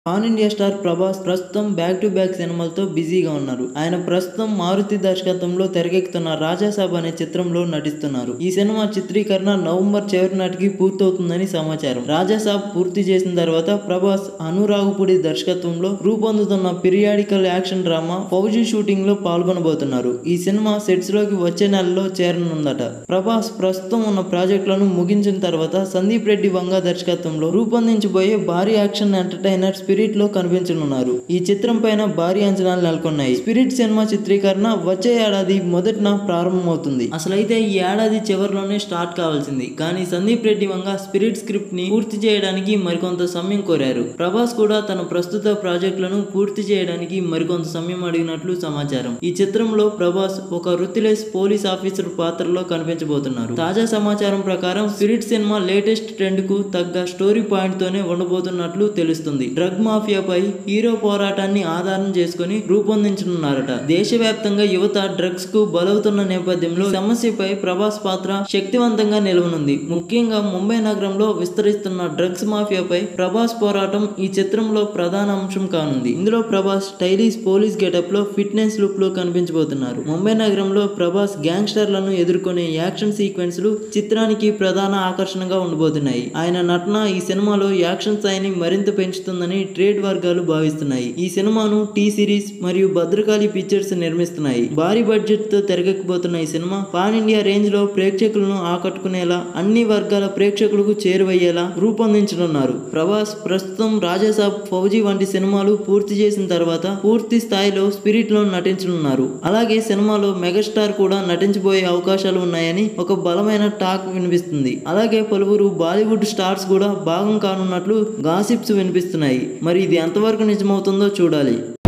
pan India star Prabhas ప్రస్తుతం back to back సినిమాలతో బిజీగా ఉన్నారు ఆయన ప్రస్తుతం మారుతి దర్శకత్వంలో తెరకెక్కుతున్న రాజాసాబ్ అనే చిత్రంలో నటిస్తున్నారు ఈ సినిమా చిత్రీకరణ నవంబర్ చివరి నాటికి పూర్తవుతుందని సమాచారం రాజాసాబ్ పూర్తి చేసిన తర్వాత ప్రభాస్ అనురాగుపుడి దర్శకత్వంలో రూపొందుతున్న periodical action drama Fauji shooting లో పాల్గొనబోతున్నారు ఈ సినిమా సెట్స్ లోకి వచ్చే నెలలో చేరనుందట ప్రభాస్ ప్రస్తుతం ఉన్న ప్రాజెక్టులను ముగించిన తర్వాత సందీప్ రెడ్డి వంగ దర్శకత్వంలో రూపొందించబోయే భారీ యాక్షన్ ఎంటర్టైనర్ స్పిరిట్ లో కనిపించనున్నారు ఈ చిత్రం పైన భారీ అంచనాలు నెలకొన్నాయి స్పిరిట్ సినిమా చిత్రీకరణ వచ్చే ఏడాది మొదటిన ప్రారంభమవుతుంది అసలైతే ఈ ఏడాది చివరిలోనే స్టార్ట్ కావాల్సింది కానీ సందీప్ రెడ్డి వంగ స్పిరిట్ స్క్రిప్ట్ ని పూర్తి చేయడానికి మరికొంత సమయం కోరారు ప్రభాస్ కూడా తన ప్రస్తుత ప్రాజెక్టులను పూర్తి చేయడానికి మరికొంత సమయం అడిగినట్లు సమాచారం ఈ చిత్రంలో ప్రభాస్ ఒక వృత్తిలెస్ పోలీస్ ఆఫీసర్ పాత్రలో కనిపించబోతున్నారు తాజా సమాచారం ప్రకారం స్పిరిట్ సినిమా లేటెస్ట్ ట్రెండ్ కు తగ్గ స్టోరీ పాయింట్ తోనే ఉండబోతున్నట్లు తెలుస్తుంది డ్రగ్ మాఫియాపై హీరో పోరాటాన్ని ఆధారం చేసుకుని రూపొందించనున్నారట దేశవ్యాప్తంగా యువత డ్రగ్స్ కు బలవుతున్న నేపథ్యంలో ఈ సమస్యపై ప్రభాస్ పాత్ర శక్తివంతంగా నిలవనుంది ముఖ్యంగా ముంబై నగరంలో విస్తరిస్తున్న డ్రగ్స్ మాఫియాపై ప్రభాస్ పోరాటం ఈ చిత్రంలో ప్రధాన అంశం కానుంది ఇందులో ప్రభాస్ స్టైలిష్ పోలీస్ గెటప్ లో ఫిట్నెస్ లుక్ లో కనిపించబోతున్నారు ముంబై నగరంలో ప్రభాస్ గ్యాంగ్స్టర్లను ఎదుర్కొనే యాక్షన్ సీక్వెన్స్లు చిత్రానికి ప్రధాన ఆకర్షణగా ఉండబోతున్నాయి ఆయన నటన ఈ సినిమాలో యాక్షన్ స్థాయిని మరింత పెంచుతుందని ట్రేడ్ వర్గాలు భావిస్తున్నాయి ఈ సినిమాను టీ సిరీస్ మరియు భద్రకాళి పిక్చర్స్ నిర్మిస్తున్నాయి భారీ బడ్జెట్ తో తెరకెక్కబోతున్న ఈ సినిమా పాన్ ఇండియా రేంజ్ లో ప్రేక్షకులను ఆకట్టుకునేలా అన్ని వర్గాల ప్రేక్షకులకు చేరువయ్యేలా రూపొందించనున్నారు ప్రభాస్ ప్రస్తుతం రాజాసాబ్ ఫౌజీ వంటి సినిమాలు పూర్తి చేసిన తర్వాత పూర్తి స్థాయిలో స్పిరిట్ లో నటించనున్నారు అలాగే సినిమాలో మెగాస్టార్ కూడా నటించబోయే అవకాశాలు ఉన్నాయని ఒక బలమైన టాక్ వినిపిస్తుంది అలాగే పలువురు బాలీవుడ్ స్టార్స్ కూడా భాగం కానున్నట్లు గాసిప్స్ వినిపిస్తున్నాయి మరి ఇది ఎంతవరకు నిజమవుతుందో చూడాలి